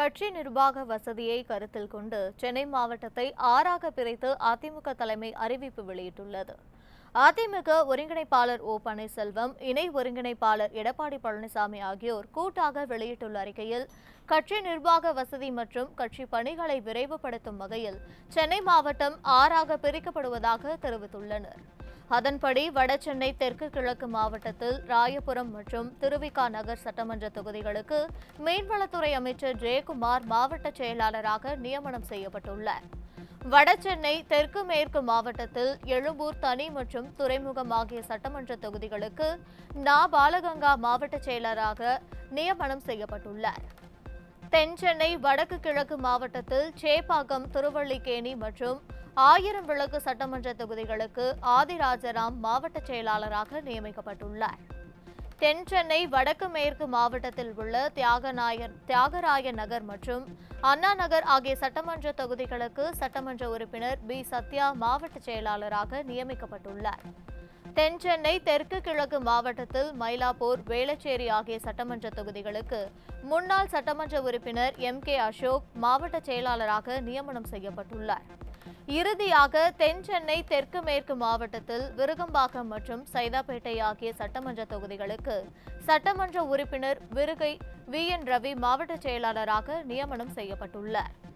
கட்சி நிர்வாக வசதியை கருத்தில் கொண்டு சென்னை மாவட்டத்தை ஆறாக பிரித்து அதிமுக தலைமை அறிவிப்பு வெளியிட்டுள்ளது அதிமுக ஒருங்கிணைப்பாளர் ஓ பன்னீர்செல்வம் இணை ஒருங்கிணைப்பாளர் எடப்பாடி பழனிசாமி ஆகியோர் கூட்டாக வெளியிட்டுள்ள அறிக்கையில் கட்சி நிர்வாக வசதி மற்றும் கட்சி பணிகளை விரைவுபடுத்தும் வகையில் சென்னை மாவட்டம் ஆறாக பிரிக்கப்படுவதாக தெரிவித்துள்ளனர் அதன்படி வடசென்னை தெற்கு கிழக்கு மாவட்டத்தில் ராயபுரம் மற்றும் திருவிகா நகர் சட்டமன்ற தொகுதிகளுக்கு மீன்வளத்துறை அமைச்சர் ஜெயக்குமார் மாவட்ட செயலாளராக நியமனம் செய்யப்பட்டுள்ளார் வடசென்னை தெற்கு மேற்கு மாவட்டத்தில் எழும்பூர் தனி மற்றும் துறைமுகம் ஆகிய சட்டமன்ற தொகுதிகளுக்கு நா பாலகங்கா மாவட்ட செயலராக நியமனம் செய்யப்பட்டுள்ளார் தென் சென்னை வடக்கு கிழக்கு மாவட்டத்தில் சேப்பாக்கம் திருவள்ளிக்கேணி மற்றும் ஆயிரம் விளக்கு சட்டமன்ற தொகுதிகளுக்கு ஆதிராஜராம் மாவட்ட செயலாளராக நியமிக்கப்பட்டுள்ளார் தென் சென்னை வடக்கு மேற்கு மாவட்டத்தில் உள்ள தியாகநாயர் தியாகராய நகர் மற்றும் அண்ணா நகர் ஆகிய சட்டமன்ற தொகுதிகளுக்கு சட்டமன்ற உறுப்பினர் பி சத்யா மாவட்ட செயலாளராக நியமிக்கப்பட்டுள்ளார் தென் சென்னை தெற்கு கிழக்கு மாவட்டத்தில் மயிலாப்பூர் வேளச்சேரி ஆகிய சட்டமன்ற தொகுதிகளுக்கு முன்னாள் சட்டமன்ற உறுப்பினர் எம் கே அசோக் மாவட்ட செயலாளராக நியமனம் செய்யப்பட்டுள்ளார் இறுதியாக தென் சென்னை தெற்கு மேற்கு மாவட்டத்தில் விருகம்பாக்கம் மற்றும் சைதாப்பேட்டை ஆகிய சட்டமன்ற தொகுதிகளுக்கு சட்டமன்ற உறுப்பினர் விருகை வி என் ரவி மாவட்ட செயலாளராக நியமனம் செய்யப்பட்டுள்ளார்